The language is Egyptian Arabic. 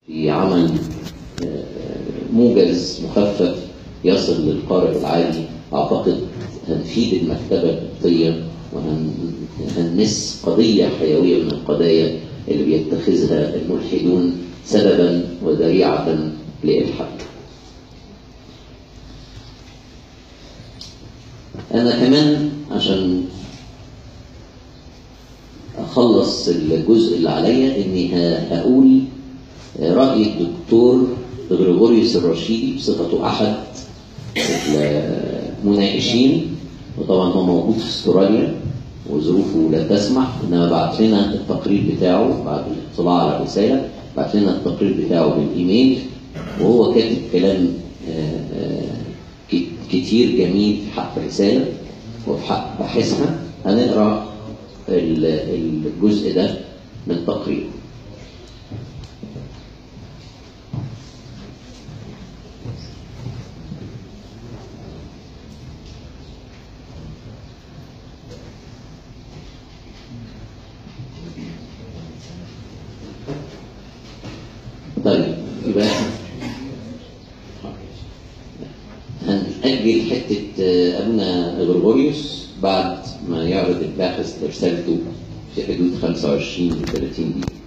في عمل آه، موجز مخفف يصل للقارئ العادي اعتقد هنفيد المكتبه القبطيه وهنمس قضيه حيويه من القضايا اللي بيتخذها الملحدون سببا وذريعه لالحاد. انا كمان عشان اخلص الجزء اللي عليا اني ه- هقول راي الدكتور غريغوريوس الرشيدي بصفته احد المناقشين وطبعا هو موجود في استراليا وظروفه لا تسمح انما بعت لنا التقرير بتاعه بعد الاطلاع على الرساله بعت لنا التقرير بتاعه بالايميل وهو كاتب كلام آه، آه، ك- كتير جميل في حق الرساله وفي حق باحثها هنقرا ال- الجزء ده من تقريره طيب يبقى هنأجل حتة آه، أبونا غرغوريوس بعد ما يعرض الباحث رسالته في حدود 25 ل 30 دقيقة.